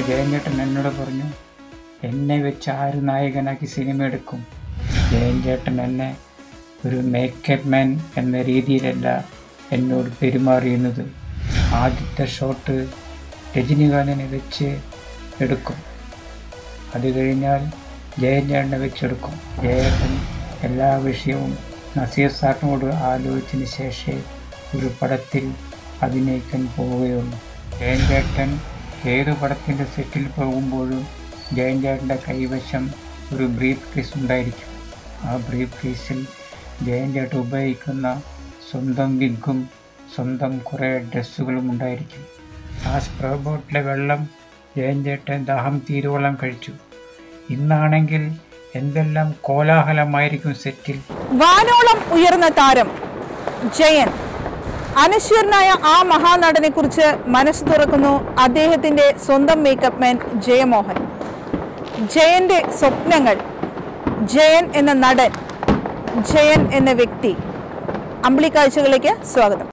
ജയൻചേട്ടൻ എന്നോട് പറഞ്ഞു എന്നെ വെച്ച് ആര് നായകനാക്കി സിനിമ എടുക്കും ജയൻചേട്ടൻ എന്നെ ഒരു മേക്കപ്പ് മാൻ എന്ന രീതിയിലല്ല എന്നോട് പെരുമാറിയുന്നത് ആദ്യത്തെ ഷോട്ട് രജനികാന്തിനെ വെച്ച് എടുക്കും അത് കഴിഞ്ഞാൽ ജയൻചേട്ടനെ വെച്ചെടുക്കും ജയേട്ടൻ എല്ലാ വിഷയവും നസീർ സാറിനോട് ആലോചിച്ചതിന് ശേഷമേ ഒരു പടത്തിൽ അഭിനയിക്കാൻ പോവുകയുള്ളൂ ജയൻചേട്ടൻ ഏത് പടത്തിൻ്റെ സെറ്റിൽ പോകുമ്പോഴും ജയൻചേട്ടൻ്റെ കൈവശം ഒരു ബ്രീഫ് കേസ് ഉണ്ടായിരിക്കും ആ ബ്രീഫ് കേസിൽ ജയൻചേട്ടൻ ഉപയോഗിക്കുന്ന സ്വന്തം വിഗും സ്വന്തം കുറേ ഡ്രസ്സുകളും ഉണ്ടായിരിക്കും ആ സ്പ്രേ ബോട്ടിലെ വെള്ളം ജയൻചേട്ടൻ ദാഹം തീരുവോളം കഴിച്ചു ഇന്നാണെങ്കിൽ എന്തെല്ലാം കോലാഹലമായിരിക്കും സെറ്റിൽ വാനോളം ഉയർന്ന താരം ജയൻ അനശ്വരനായ ആ മഹാനടനെ കുറിച്ച് മനസ്സ് തുറക്കുന്നു അദ്ദേഹത്തിന്റെ സ്വന്തം മേക്കപ്പ് മാൻ ജയമോഹൻ ജയന്റെ സ്വപ്നങ്ങൾ ജയൻ എന്ന നടൻ ജയൻ എന്ന വ്യക്തി അമ്പിളി കാഴ്ചകളിലേക്ക് സ്വാഗതം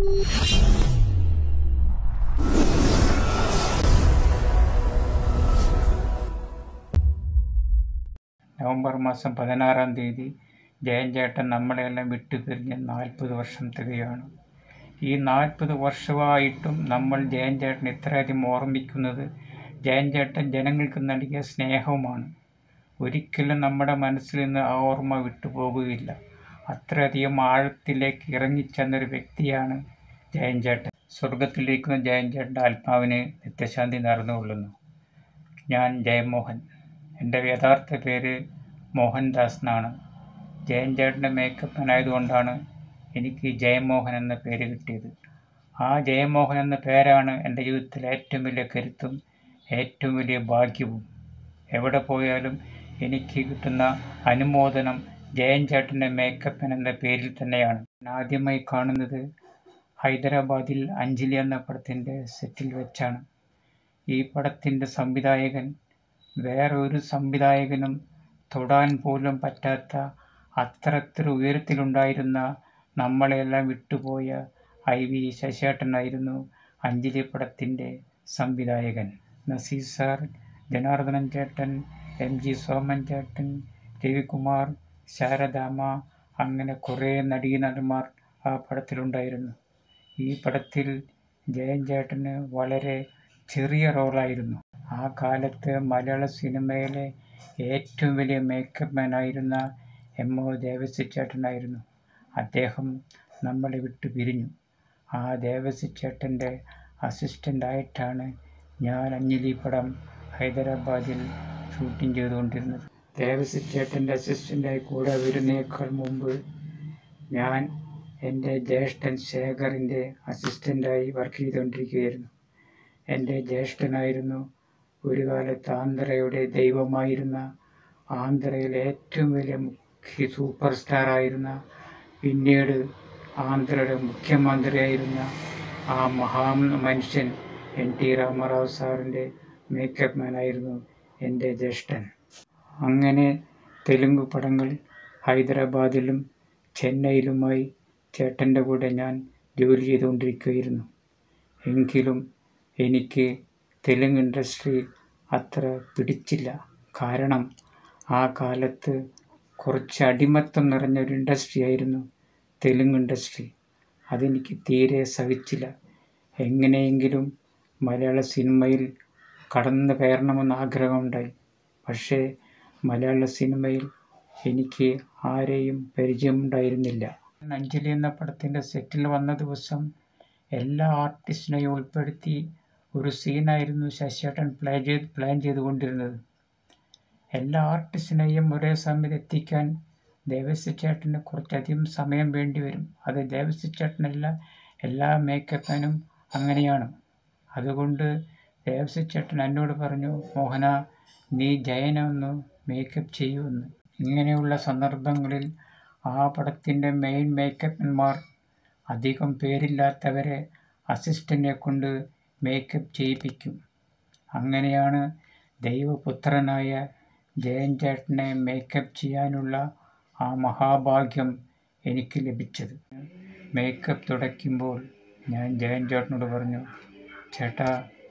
നവംബർ മാസം പതിനാറാം തീയതി ജയൻ ചേട്ടൻ നമ്മളെല്ലാം വിട്ടുപിരിഞ്ഞ് നാൽപ്പത് വർഷം തികയാണ് ഈ നാൽപ്പത് വർഷമായിട്ടും നമ്മൾ ജയൻ ചേട്ടൻ ഇത്രയധികം ഓർമ്മിക്കുന്നത് ജയൻ ചേട്ടൻ ജനങ്ങൾക്ക് നൽകിയ സ്നേഹവുമാണ് ഒരിക്കലും നമ്മുടെ മനസ്സിൽ നിന്ന് ആ ഓർമ്മ വിട്ടുപോകുകയില്ല അത്രയധികം ആഴത്തിലേക്ക് ഇറങ്ങിച്ചെന്നൊരു വ്യക്തിയാണ് ജയൻ ചേട്ടൻ സ്വർഗത്തിലിരിക്കുന്ന ജയൻ ചേട്ടൻ്റെ ആത്മാവിന് നിത്യശാന്തി നേർന്നുകൊള്ളുന്നു ഞാൻ ജയമോഹൻ എൻ്റെ യഥാർത്ഥ പേര് മോഹൻദാസ് എന്നാണ് ജയൻ ചേട്ടൻ്റെ മേക്കപ്പ് ആയതുകൊണ്ടാണ് എനിക്ക് ജയമോഹൻ എന്ന പേര് കിട്ടിയത് ആ ജയമോഹൻ എന്ന പേരാണ് എൻ്റെ ജീവിതത്തിലെ ഏറ്റവും വലിയ കരുത്തും ഏറ്റവും വലിയ ഭാഗ്യവും എവിടെ പോയാലും എനിക്ക് കിട്ടുന്ന അനുമോദനം ജയൻ ചേട്ടൻ്റെ മേക്കപ്പൻ എന്ന പേരിൽ തന്നെയാണ് ഞാൻ ആദ്യമായി കാണുന്നത് ഹൈദരാബാദിൽ അഞ്ജലി എന്ന പടത്തിൻ്റെ സെറ്റിൽ വെച്ചാണ് ഈ പടത്തിൻ്റെ സംവിധായകൻ വേറെ ഒരു സംവിധായകനും തൊടാൻ പോലും പറ്റാത്ത അത്രത്ര ഉയരത്തിലുണ്ടായിരുന്ന നമ്മളെല്ലാം വിട്ടുപോയ ഐ വി ശശിയേട്ടനായിരുന്നു അഞ്ജലി പടത്തിൻ്റെ സംവിധായകൻ നസീർ സാർ ജനാർദ്ദനൻ ചേട്ടൻ എം ജി സോമൻ ചേട്ടൻ രവികുമാർ ശാരദാമ്മ അങ്ങനെ കുറേ നടീനടന്മാർ ആ പടത്തിലുണ്ടായിരുന്നു ഈ പടത്തിൽ ജയൻ ചേട്ടന് വളരെ ചെറിയ റോളായിരുന്നു ആ കാലത്ത് മലയാള സിനിമയിലെ ഏറ്റവും വലിയ മേക്കപ്പ് മാൻ ആയിരുന്ന എം ഒ ദേവസി ചേട്ടനായിരുന്നു അദ്ദേഹം നമ്മളെ വിട്ടു പിരിഞ്ഞു ആ ദേവസി ചേട്ടൻ്റെ അസിസ്റ്റൻ്റായിട്ടാണ് ഞാൻ അഞ്ജലി പടം ഹൈദരാബാദിൽ ഷൂട്ടിംഗ് ചെയ്തുകൊണ്ടിരുന്നത് ദേവസി ചേട്ടൻ്റെ അസിസ്റ്റൻ്റായി കൂടെ വരുന്നേക്കാൾ മുമ്പ് ഞാൻ എൻ്റെ ജ്യേഷ്ഠൻ ശേഖറിൻ്റെ അസിസ്റ്റൻ്റായി വർക്ക് ചെയ്തുകൊണ്ടിരിക്കുകയായിരുന്നു എൻ്റെ ജ്യേഷ്ഠനായിരുന്നു ഒരു കാലത്ത് ആന്ധ്രയുടെ ദൈവമായിരുന്ന ആന്ധ്രയിലെ ഏറ്റവും വലിയ മുഖ്യ സൂപ്പർ സ്റ്റാറായിരുന്ന പിന്നീട് ആന്ധ്രയുടെ മുഖ്യമന്ത്രിയായിരുന്ന ആ മഹാ മനുഷ്യൻ എൻ ടി രാമാറാവ് സാറിൻ്റെ മേക്കപ്പ് മാനായിരുന്നു എൻ്റെ ജ്യേഷ്ഠൻ അങ്ങനെ തെലുങ്ക് പടങ്ങൾ ഹൈദരാബാദിലും ചെന്നൈയിലുമായി ചേട്ടൻ്റെ കൂടെ ഞാൻ ജോലി ചെയ്തുകൊണ്ടിരിക്കുകയായിരുന്നു എങ്കിലും എനിക്ക് തെലുങ്ക് ഇൻഡസ്ട്രി അത്ര പിടിച്ചില്ല കാരണം ആ കാലത്ത് കുറച്ച് അടിമത്തം നിറഞ്ഞ ഒരു ഇൻഡസ്ട്രി ആയിരുന്നു തെലുങ്ക് ഇൻഡസ്ട്രി അതെനിക്ക് തീരെ സഹിച്ചില്ല എങ്ങനെയെങ്കിലും മലയാള സിനിമയിൽ കടന്നു കയറണമെന്ന് ആഗ്രഹമുണ്ടായി പക്ഷേ മലയാള സിനിമയിൽ എനിക്ക് ആരെയും പരിചയമുണ്ടായിരുന്നില്ല അഞ്ജലി എന്ന പടത്തിൻ്റെ സെറ്റിൽ വന്ന ദിവസം എല്ലാ ആർട്ടിസ്റ്റിനെയും ഉൾപ്പെടുത്തി ഒരു സീനായിരുന്നു ശശിയേട്ടൻ പ്ലാൻ ചെയ്ത് പ്ലാൻ ചെയ്തുകൊണ്ടിരുന്നത് എല്ലാ ആർട്ടിസ്റ്റിനെയും ഒരേ സമയത്ത് എത്തിക്കാൻ ദേവസ്വ ചേട്ടന് കുറച്ചധികം സമയം വേണ്ടി വരും അത് ദേവസ്വ ചേട്ടനല്ല എല്ലാ മേക്കപ്പിനും അങ്ങനെയാണ് അതുകൊണ്ട് ദേവസ്വ ചേട്ടൻ എന്നോട് പറഞ്ഞു മോഹന നീ ജയനെ ഒന്ന് മേക്കപ്പ് ചെയ്യുമെന്ന് ഇങ്ങനെയുള്ള സന്ദർഭങ്ങളിൽ ആ പടത്തിൻ്റെ മെയിൻ മേക്കപ്പന്മാർ അധികം പേരില്ലാത്തവരെ അസിസ്റ്റൻറ്റിനെ കൊണ്ട് മേക്കപ്പ് ചെയ്യിപ്പിക്കും അങ്ങനെയാണ് ദൈവപുത്രനായ ജയൻ ചേട്ടനെ മേക്കപ്പ് ചെയ്യാനുള്ള ആ മഹാഭാഗ്യം എനിക്ക് ലഭിച്ചത് മേക്കപ്പ് തുടയ്ക്കുമ്പോൾ ഞാൻ ജയൻ ചേട്ടനോട് പറഞ്ഞു ചേട്ടാ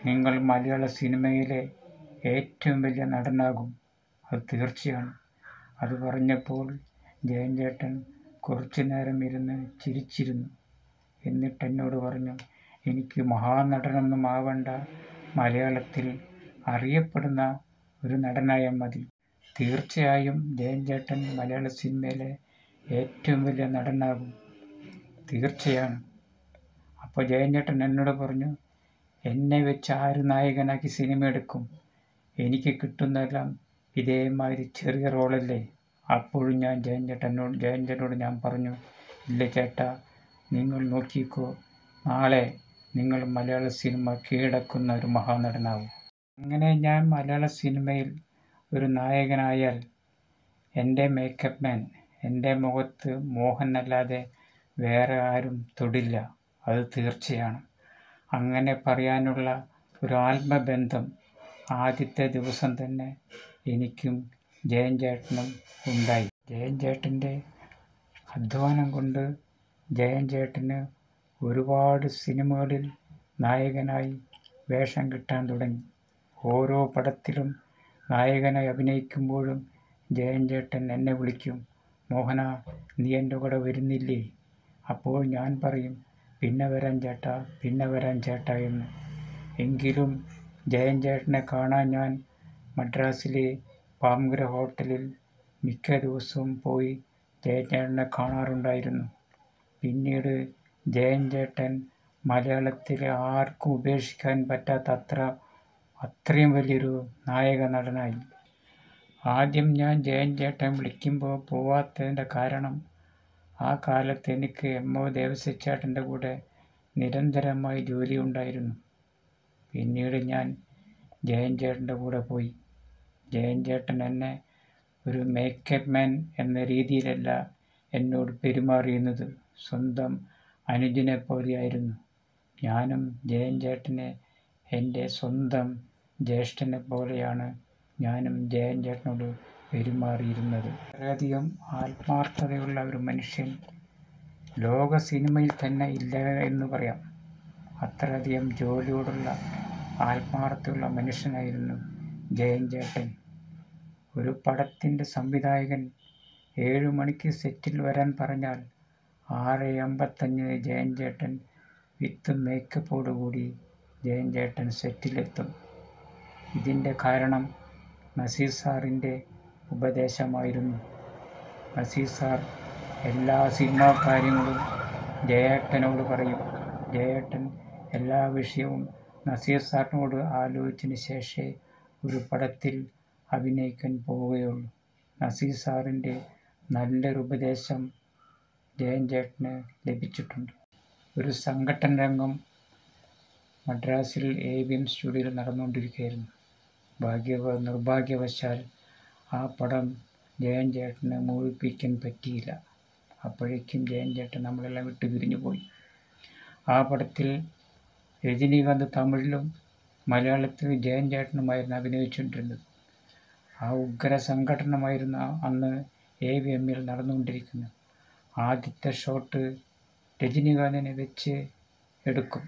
നിങ്ങൾ മലയാള സിനിമയിലെ ഏറ്റവും വലിയ നടനാകും അത് തീർച്ചയാണ് അത് പറഞ്ഞപ്പോൾ ജയൻ ചേട്ടൻ കുറച്ചു നേരം ഇരുന്ന് ചിരിച്ചിരുന്നു എന്നിട്ട് എന്നോട് പറഞ്ഞു എനിക്ക് മഹാനടനൊന്നും ആവണ്ട മലയാളത്തിൽ അറിയപ്പെടുന്ന ഒരു നടനായാൽ മതി തീർച്ചയായും ജയൻ ചേട്ടൻ മലയാള സിനിമയിലെ ഏറ്റവും വലിയ നടനാകും തീർച്ചയാണ് അപ്പോൾ ജയൻ ചേട്ടൻ എന്നോട് പറഞ്ഞു എന്നെ വെച്ച് ആര് നായകനാക്കി സിനിമ എടുക്കും എനിക്ക് കിട്ടുന്നതെല്ലാം ഇതേമാതിരി ചെറിയ റോളല്ലേ അപ്പോഴും ഞാൻ ജയൻ ചേട്ടനോട് ജയൻ ചേട്ടനോട് ഞാൻ പറഞ്ഞു ഇല്ല ചേട്ടാ നിങ്ങൾ നോക്കിക്കോ നാളെ നിങ്ങൾ മലയാള സിനിമ കീഴടക്കുന്ന ഒരു മഹാനടനാവും അങ്ങനെ ഞാൻ മലയാള സിനിമയിൽ ഒരു നായകനായാൽ എൻ്റെ മേക്കപ്പ് മാൻ എൻ്റെ മുഖത്ത് മോഹനല്ലാതെ വേറെ ആരും തൊടില്ല അത് തീർച്ചയാണ് അങ്ങനെ പറയാനുള്ള ഒരു ആത്മബന്ധം ആദ്യത്തെ ദിവസം തന്നെ എനിക്കും ജയൻ ചേട്ടനും ഉണ്ടായി ജയൻ ചേട്ടൻ്റെ അധ്വാനം കൊണ്ട് ജയൻ ചേട്ടന് ഒരുപാട് സിനിമകളിൽ നായകനായി വേഷം കിട്ടാൻ തുടങ്ങി ഓരോ പടത്തിലും നായകനായി അഭിനയിക്കുമ്പോഴും ജയൻ ചേട്ടൻ എന്നെ വിളിക്കും മോഹന നീ എൻ്റെ കൂടെ വരുന്നില്ലേ അപ്പോൾ ഞാൻ പറയും പിന്നെ വരാൻ ചേട്ടാ പിന്നെ വരാൻ ചേട്ടാ എന്ന് എങ്കിലും ജയൻ ചേട്ടനെ കാണാൻ ഞാൻ മദ്രാസിലെ പാമ്ഗ്ര ഹോട്ടലിൽ മിക്ക ദിവസവും പോയി ജയൻ ചേട്ടനെ കാണാറുണ്ടായിരുന്നു പിന്നീട് ജയൻ ചേട്ടൻ മലയാളത്തിലെ ആർക്കും ഉപേക്ഷിക്കാൻ പറ്റാത്ത അത്ര അത്രയും വലിയൊരു നായക നടനായി ആദ്യം ഞാൻ ജയൻ ചേട്ടൻ വിളിക്കുമ്പോൾ പോവാത്തതിൻ്റെ കാരണം ആ കാലത്ത് എനിക്ക് എം ഒ ദേവസ്യച്ചേട്ടൻ്റെ കൂടെ നിരന്തരമായി ജോലി ഉണ്ടായിരുന്നു പിന്നീട് ഞാൻ ജയൻ ചേട്ടൻ്റെ കൂടെ പോയി ജയൻ ചേട്ടൻ എന്നെ ഒരു മേക്കപ്പ് മാൻ എന്ന രീതിയിലല്ല എന്നോട് പെരുമാറിയുന്നത് സ്വന്തം അനുജനെ പോലെയായിരുന്നു ഞാനും ജയൻ ചേട്ടനെ എൻ്റെ സ്വന്തം ജ്യേഷ്ഠനെ പോലെയാണ് ഞാനും ജയൻ ചേട്ടനോട് പെരുമാറിയിരുന്നത് വളരെയധികം ആത്മാർത്ഥതയുള്ള ഒരു മനുഷ്യൻ ലോക സിനിമയിൽ തന്നെ ഇല്ല എന്ന് പറയാം അത്രയധികം ജോലിയോടുള്ള ആത്മാർത്ഥതയുള്ള മനുഷ്യനായിരുന്നു ജയൻ ചേട്ടൻ ഒരു പടത്തിൻ്റെ സംവിധായകൻ ഏഴു മണിക്ക് സെറ്റിൽ വരാൻ പറഞ്ഞാൽ ആറ് അമ്പത്തഞ്ചിന് ജയൻ ചേട്ടൻ വിത്ത് മേക്കപ്പോടുകൂടി ജയൻ ചേട്ടൻ സെറ്റിലെത്തും ഇതിൻ്റെ കാരണം നസീർ സാറിൻ്റെ ഉപദേശമായിരുന്നു നസീർ സാർ എല്ലാ സിനിമാ കാര്യങ്ങളും ജയേട്ടനോട് പറയും ജയേട്ടൻ എല്ലാ വിഷയവും നസീർ സാറിനോട് ആലോചിച്ചതിന് ശേഷമേ ഒരു പടത്തിൽ അഭിനയിക്കാൻ പോവുകയുള്ളൂ നസീർ സാറിൻ്റെ നല്ലൊരു ഉപദേശം ജയൻ ചേട്ടന് ലഭിച്ചിട്ടുണ്ട് ഒരു സംഘട്ടന രംഗം മദ്രാസിൽ എ വി എം സ്റ്റുഡിയോയിൽ നടന്നുകൊണ്ടിരിക്കുകയായിരുന്നു ഭാഗ്യവ നിർഭാഗ്യവശാൽ ആ പടം ജയൻ ചേട്ടന് മുഴുപ്പിക്കാൻ പറ്റിയില്ല അപ്പോഴേക്കും ജയൻ ചേട്ടൻ നമ്മളെല്ലാം വിട്ട് പിരിഞ്ഞു പോയി ആ പടത്തിൽ രജനീകാന്ത് തമിഴിലും മലയാളത്തിലും ജയൻ ചേട്ടനുമായിരുന്നു അഭിനയിച്ചുകൊണ്ടിരുന്നത് ആ ഉഗ്ര സംഘടനമായിരുന്നു അന്ന് എ വി എമ്മിൽ നടന്നുകൊണ്ടിരിക്കുന്നത് ആദ്യത്തെ ഷോട്ട് രജനീകാന്തിനെ വെച്ച് എടുക്കും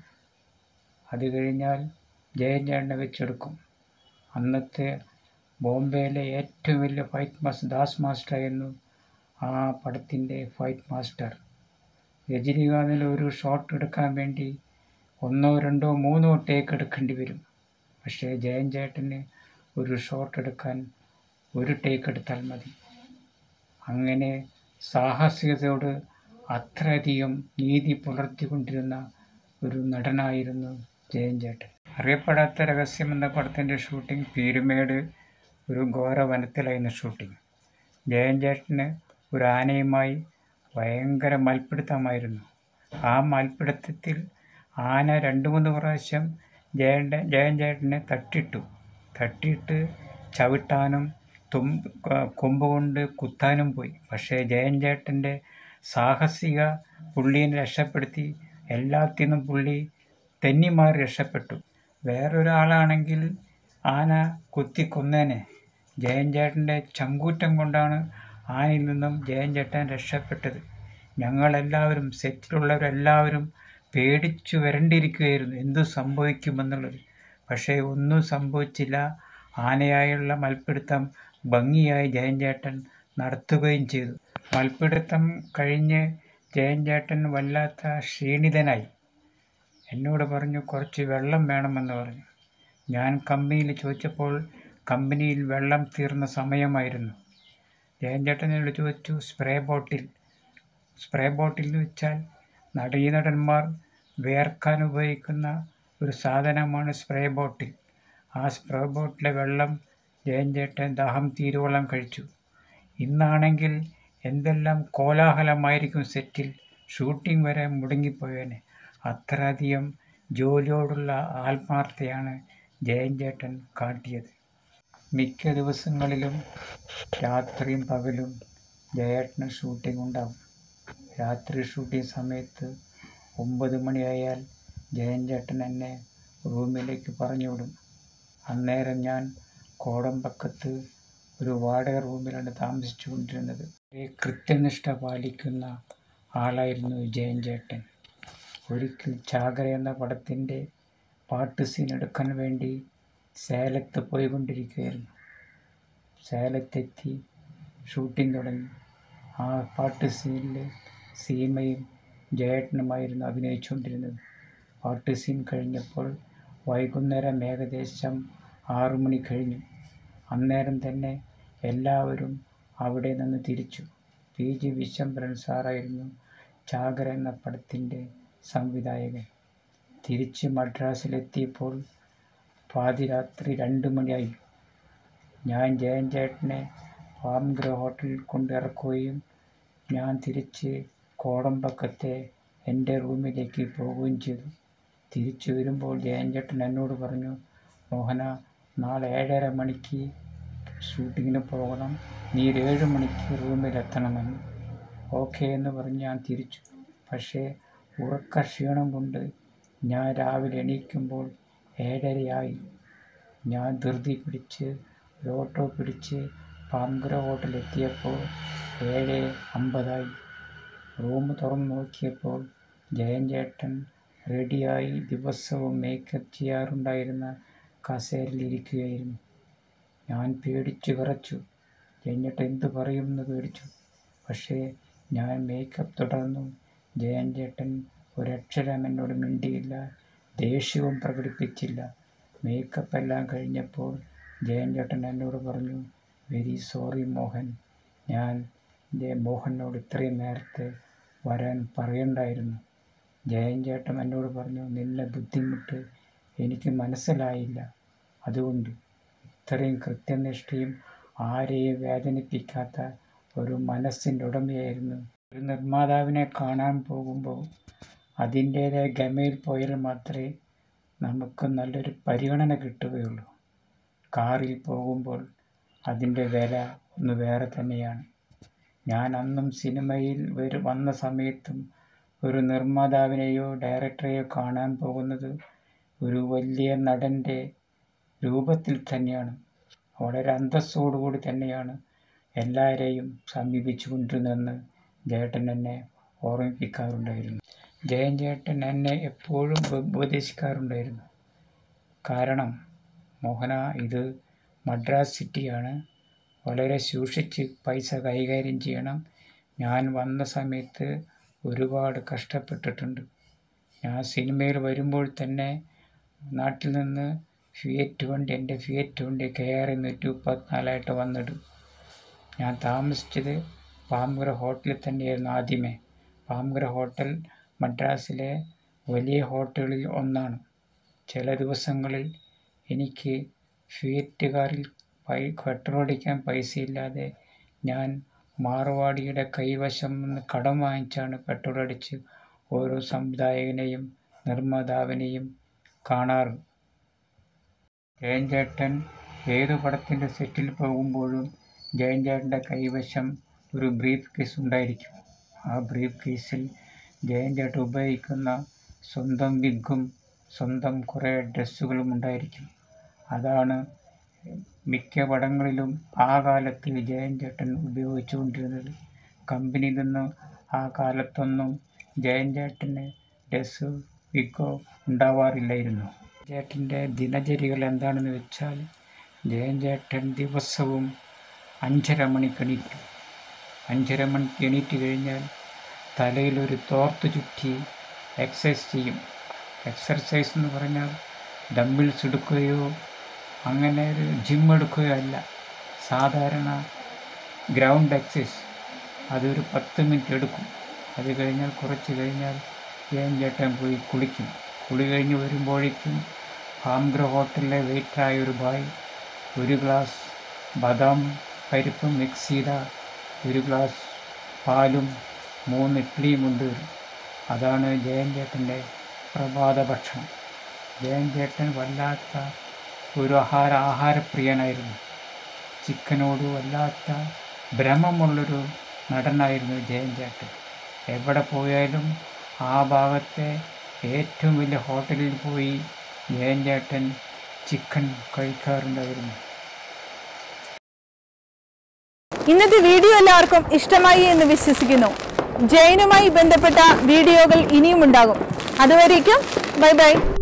അത് കഴിഞ്ഞാൽ ജയൻ ചേട്ടനെ വെച്ചെടുക്കും അന്നത്തെ ബോംബെയിലെ ഏറ്റവും വലിയ ഫൈറ്റ് മാസ്റ്റർ ദാസ് മാസ്റ്റർ ആയിരുന്നു ആ പടത്തിൻ്റെ ഫൈറ്റ് മാസ്റ്റർ രജനീകാന്തിന് ഒരു ഷോട്ട് എടുക്കാൻ വേണ്ടി ഒന്നോ രണ്ടോ മൂന്നോ ടേക്ക് എടുക്കേണ്ടി വരും പക്ഷേ ജയൻ ചേട്ടന് ഒരു ഷോട്ട് എടുക്കാൻ ഒരു ടേക്ക് എടുത്താൽ മതി അങ്ങനെ സാഹസികതയോട് അത്രയധികം നീതി പുലർത്തിക്കൊണ്ടിരുന്ന ഒരു നടനായിരുന്നു ജയൻ ചേട്ടൻ അറിയപ്പെടാത്ത രഹസ്യം എന്ന പടത്തിൻ്റെ ഷൂട്ടിംഗ് പീരുമേട് ഒരു ഘോരവനത്തിലായിരുന്നു ഷൂട്ടിംഗ് ജയൻ ചേട്ടന് ഒരു ആനയുമായി ഭയങ്കര മൽപ്പിടുത്തമായിരുന്നു ആ മൽപ്പിടുത്തത്തിൽ ആന രണ്ട് മൂന്ന് പ്രാവശ്യം ജയൻ്റെ ജയൻ ചേട്ടനെ തട്ടിട്ടു തട്ടിയിട്ട് ചവിട്ടാനും തും കൊമ്പ് കൊണ്ട് കുത്താനും പോയി പക്ഷേ ജയൻ ചേട്ടൻ്റെ സാഹസിക പുള്ളീനെ രക്ഷപ്പെടുത്തി എല്ലാത്തിൽ നിന്നും പുള്ളി തെന്നിമാറി രക്ഷപ്പെട്ടു വേറൊരാളാണെങ്കിൽ ആന കുത്തി കൊന്നേനെ ജയൻ ചേട്ടൻ്റെ ചങ്കൂറ്റം കൊണ്ടാണ് ആനയിൽ നിന്നും ജയൻ ചേട്ടൻ രക്ഷപ്പെട്ടത് ഞങ്ങളെല്ലാവരും സെറ്റിലുള്ളവരെല്ലാവരും പേടിച്ചു വരണ്ടിരിക്കുകയായിരുന്നു എന്തു സംഭവിക്കുമെന്നുള്ളത് പക്ഷേ ഒന്നും സംഭവിച്ചില്ല ആനയായുള്ള മൽപ്പിടുത്തം ഭംഗിയായി ജയൻ ചേട്ടൻ നടത്തുകയും ചെയ്തു മൽപ്പിടുത്തം കഴിഞ്ഞ് ജയൻ ചേട്ടൻ വല്ലാത്ത ക്ഷീണിതനായി എന്നോട് പറഞ്ഞു കുറച്ച് വെള്ളം വേണമെന്ന് പറഞ്ഞു ഞാൻ കമ്പനിയിൽ ചോദിച്ചപ്പോൾ കമ്പനിയിൽ വെള്ളം തീർന്ന സമയമായിരുന്നു ജയൻ ചേട്ടൻ എന്നോട് ചോദിച്ചു സ്പ്രേ ബോട്ടിൽ സ്പ്രേ ബോട്ടിൽ എന്ന് വെച്ചാൽ നടീനടന്മാർ വേർക്കാൻ ഉപയോഗിക്കുന്ന ഒരു സാധനമാണ് സ്പ്രേ ബോട്ടിൽ ആ സ്പ്രേ ബോട്ടിലെ വെള്ളം ജയൻ ചേട്ടൻ ദാഹം തീരുവോളം കഴിച്ചു ഇന്നാണെങ്കിൽ എന്തെല്ലാം കോലാഹലമായിരിക്കും സെറ്റിൽ ഷൂട്ടിംഗ് വരെ മുടങ്ങിപ്പോയേനെ അത്രയധികം ജോലിയോടുള്ള ആത്മാർത്ഥതയാണ് ജയൻ ചേട്ടൻ കാട്ടിയത് മിക്ക ദിവസങ്ങളിലും രാത്രിയും പകലും ജയേട്ടന് ഷൂട്ടിംഗ് ഉണ്ടാവും രാത്രി ഷൂട്ടിംഗ് സമയത്ത് ഒമ്പത് മണിയായാൽ ജയൻ ചേട്ടൻ എന്നെ റൂമിലേക്ക് പറഞ്ഞു വിടും അന്നേരം ഞാൻ കോടമ്പക്കത്ത് ഒരു വാടക റൂമിലാണ് താമസിച്ചു കൊണ്ടിരുന്നത് വളരെ കൃത്യനിഷ്ഠ പാലിക്കുന്ന ആളായിരുന്നു ജയൻ ചേട്ടൻ ഒരിക്കൽ ചാകര എന്ന പടത്തിൻ്റെ പാട്ട് സീൻ എടുക്കാൻ വേണ്ടി സേലത്ത് പോയിക്കൊണ്ടിരിക്കുകയായിരുന്നു സേലത്തെത്തി ഷൂട്ടിംഗ് തുടങ്ങി ആ പാട്ട് സീനിൽ സീമയും ജയേട്ടനുമായിരുന്നു അഭിനയിച്ചുകൊണ്ടിരുന്നത് പാട്ട് സീൻ കഴിഞ്ഞപ്പോൾ വൈകുന്നേരം ഏകദേശം ആറു മണി കഴിഞ്ഞു അന്നേരം തന്നെ എല്ലാവരും അവിടെ നിന്ന് തിരിച്ചു പി ജി വിശ്വംഭരൻ സാറായിരുന്നു ചാകര എന്ന പടത്തിൻ്റെ സംവിധായകൻ തിരിച്ച് മദ്രാസിലെത്തിയപ്പോൾ പാതിരാത്രി രണ്ട് മണിയായി ഞാൻ ജയൻ ചേട്ടനെ ഫാംഗ്ര ഹോട്ടലിൽ കൊണ്ടിറക്കുകയും ഞാൻ തിരിച്ച് കോടമ്പക്കത്തെ എൻ്റെ റൂമിലേക്ക് പോവുകയും ചെയ്തു തിരിച്ചു വരുമ്പോൾ ജയൻ ചേട്ടൻ എന്നോട് പറഞ്ഞു മോഹന നാളെ ഏഴര മണിക്ക് ഷൂട്ടിങ്ങിന് പോകണം നീ ഒരു ഏഴ് മണിക്ക് റൂമിലെത്തണമെന്ന് ഓക്കെ എന്ന് പറഞ്ഞ് ഞാൻ തിരിച്ചു പക്ഷേ ഉറക്ക ക്ഷീണം കൊണ്ട് ഞാൻ രാവിലെ എണീക്കുമ്പോൾ ഏഴരയായി ഞാൻ ധൃതി പിടിച്ച് ഒരു ഓട്ടോ പിടിച്ച് പാമ്പ്ര ഹോട്ടലെത്തിയപ്പോൾ ഏഴ് അമ്പതായി റൂം തുറന്ന് നോക്കിയപ്പോൾ ജയൻ ചേട്ടൻ റെഡിയായി ദിവസവും മേക്കപ്പ് ചെയ്യാറുണ്ടായിരുന്ന കസേരയിലിരിക്കുകയായിരുന്നു ഞാൻ പേടിച്ചു വിറച്ചു ജയൻ ചേട്ടൻ എന്ത് പറയുമെന്ന് പേടിച്ചു പക്ഷേ ഞാൻ മേക്കപ്പ് തുടർന്നു ജയൻ ചേട്ടൻ ഒരക്ഷരം എന്നോട് മിണ്ടിയില്ല ദേഷ്യവും പ്രകടിപ്പിച്ചില്ല മേക്കപ്പ് എല്ലാം കഴിഞ്ഞപ്പോൾ ജയൻ ചേട്ടൻ എന്നോട് പറഞ്ഞു വെരി സോറി മോഹൻ ഞാൻ എൻ്റെ മോഹനോട് ഇത്രയും നേരത്തെ വരാൻ പറയണ്ടായിരുന്നു ജയൻ ചേട്ടൻ എന്നോട് പറഞ്ഞു നിന്നെ ബുദ്ധിമുട്ട് എനിക്ക് മനസ്സിലായില്ല അതുകൊണ്ട് ഇത്രയും കൃത്യനിഷ്ഠയും ആരെയും വേദനിപ്പിക്കാത്ത ഒരു മനസ്സിൻ്റെ ഉടമയായിരുന്നു ഒരു നിർമ്മാതാവിനെ കാണാൻ പോകുമ്പോൾ അതിൻ്റേതായ ഗമയിൽ പോയാൽ മാത്രമേ നമുക്ക് നല്ലൊരു പരിഗണന കിട്ടുകയുള്ളൂ കാറിൽ പോകുമ്പോൾ അതിൻ്റെ വില ഒന്ന് വേറെ തന്നെയാണ് ഞാൻ അന്നും സിനിമയിൽ വരു വന്ന സമയത്തും ഒരു നിർമ്മാതാവിനെയോ ഡയറക്ടറെയോ കാണാൻ പോകുന്നത് ഒരു വലിയ നടൻ്റെ രൂപത്തിൽ തന്നെയാണ് വളരെ അന്തസ്സോടുകൂടി തന്നെയാണ് എല്ലാവരെയും സമീപിച്ചു കൊണ്ടിരുന്നതെന്ന് ജയേട്ടൻ എന്നെ ഓർമ്മിപ്പിക്കാറുണ്ടായിരുന്നു ജയൻ ചേട്ടൻ എന്നെ എപ്പോഴും ഉപദേശിക്കാറുണ്ടായിരുന്നു കാരണം മോഹന ഇത് മദ്രാസ് സിറ്റിയാണ് വളരെ സൂക്ഷിച്ച് പൈസ കൈകാര്യം ചെയ്യണം ഞാൻ വന്ന സമയത്ത് ഒരുപാട് കഷ്ടപ്പെട്ടിട്ടുണ്ട് ഞാൻ സിനിമയിൽ വരുമ്പോൾ തന്നെ നാട്ടിൽ നിന്ന് ഫിയറ്റ് വണ്ടി എൻ്റെ ഫിയറ്റ് വണ്ടി കെ ആർ നൂറ്റി മുപ്പത്തിനാലായിട്ട് വന്നിടും ഞാൻ താമസിച്ചത് പാമ്പുര ഹോട്ടലിൽ തന്നെയായിരുന്നു ആദ്യമേ പാമ്പുര ഹോട്ടൽ മദ്രാസിലെ വലിയ ഹോട്ടലുകളിൽ ഒന്നാണ് ചില ദിവസങ്ങളിൽ എനിക്ക് ഫിയറ്റ് കാറിൽ പൈ പെട്രോൾ അടിക്കാൻ പൈസയില്ലാതെ ഞാൻ മാർവാടിയുടെ കൈവശം നിന്ന് കടം വാങ്ങിച്ചാണ് പെട്രോൾ അടിച്ച് ഓരോ സംവിധായകനെയും നിർമ്മാതാവിനെയും കാണാറ് ജയൻ ചേട്ടൻ ഏതു പടത്തിൻ്റെ സെറ്റിൽ പോകുമ്പോഴും ജയൻ ചേട്ടൻ്റെ കൈവശം ഒരു ബ്രീഫ് കേസ് ഉണ്ടായിരിക്കും ആ ബ്രീഫ് കേസിൽ ജയൻ ചേട്ടൻ ഉപയോഗിക്കുന്ന സ്വന്തം വിഗും സ്വന്തം കുറേ ഡ്രസ്സുകളും ഉണ്ടായിരിക്കും അതാണ് മിക്ക പടങ്ങളിലും ആ കാലത്ത് ജയൻ ചേട്ടൻ ഉപയോഗിച്ചുകൊണ്ടിരുന്നത് കമ്പനിയിൽ നിന്നും ആ കാലത്തൊന്നും ജയൻ ചേട്ടന് ഡ്രസ്സ് വിഗോ ഉണ്ടാവാറില്ലായിരുന്നു ചേട്ടൻ്റെ ദിനചര്യകൾ എന്താണെന്ന് വെച്ചാൽ ജയൻ ചേട്ടൻ ദിവസവും അഞ്ചര മണിക്ക് എണീക്കും അഞ്ചര മണിക്ക് എണീറ്റ് കഴിഞ്ഞാൽ തലയിലൊരു തോർത്ത് ചുറ്റി എക്സസൈസ് ചെയ്യും എക്സർസൈസ് എന്ന് പറഞ്ഞാൽ ഡംബിൾസ് എടുക്കുകയോ അങ്ങനെ ഒരു ജിം എടുക്കുകയോ അല്ല സാധാരണ ഗ്രൗണ്ട് എക്സസൈസ് അതൊരു പത്ത് മിനിറ്റ് എടുക്കും അത് കഴിഞ്ഞാൽ കുറച്ച് കഴിഞ്ഞാൽ ജയൻ ചേട്ടൻ പോയി കുളിക്കും കുളി കഴിഞ്ഞ് വരുമ്പോഴേക്കും ഫാംഗ്ര ഹോട്ടലിലെ വെയിറ്ററായ ഒരു ബായ് ഒരു ഗ്ലാസ് ബദാം പരിപ്പും മിക്സ് ചെയ്ത ഒരു ഗ്ലാസ് പാലും മൂന്ന് ഇഡ്ഡലിയും കൊണ്ടുവരും അതാണ് ജയൻ ചേട്ടൻ്റെ പ്രഭാത ഭക്ഷണം ജയൻ ചേട്ടൻ വല്ലാത്ത ഒരു ആഹാര ആഹാരപ്രിയനായിരുന്നു ചിക്കനോട് വല്ലാത്ത ഭ്രമമുള്ളൊരു നടനായിരുന്നു ജയൻ ചേട്ടൻ എവിടെ പോയാലും ആ ഭാഗത്തെ ഏറ്റവും വലിയ ഹോട്ടലിൽ പോയി ജയൻ ചേട്ടൻ ചിക്കൻ കഴിക്കാറുണ്ടായിരുന്നു ഇന്നത്തെ വീഡിയോ എല്ലാവർക്കും ഇഷ്ടമായി എന്ന് വിശ്വസിക്കുന്നു ജയനുമായി ബന്ധപ്പെട്ട വീഡിയോകൾ ഇനിയും ഉണ്ടാകും അതുവരേക്കും ബൈ ബൈ